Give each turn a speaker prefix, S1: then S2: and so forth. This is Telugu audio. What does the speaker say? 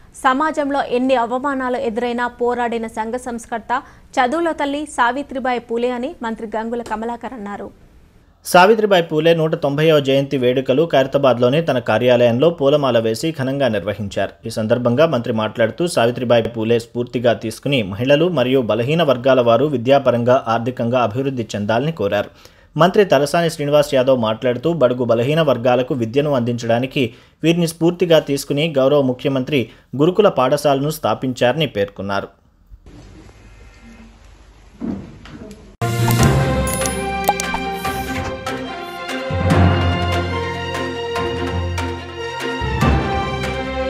S1: సమాజంలో ఎన్ని అవమానాలు ఎదురైనా పోరాడిన సంఘ సంస్కర్త చదువుల తల్లి సావిత్రిబాయి పూలే అని మంత్రి గంగుల కమలాకర్ అన్నారు
S2: సావిత్రిబాయి పూలే నూట తొంభైవ జయంతి వేడుకలు ఖైరతాబాద్లోని తన కార్యాలయంలో పూలమాల వేసి ఘనంగా నిర్వహించారు ఈ సందర్భంగా మంత్రి మాట్లాడుతూ సావిత్రిబాయి పూలే స్ఫూర్తిగా తీసుకుని మహిళలు మరియు బలహీన వర్గాల వారు విద్యాపరంగా ఆర్థికంగా అభివృద్ధి చెందాలని కోరారు మంత్రి తలసాని శ్రీనివాస్ యాదవ్ మాట్లాడుతూ బడుగు బలహీన వర్గాలకు విద్యను అందించడానికి వీరిని స్ఫూర్తిగా తీసుకుని గౌరవ ముఖ్యమంత్రి గురుకుల పాఠశాలను స్థాపించారని పేర్కొన్నారు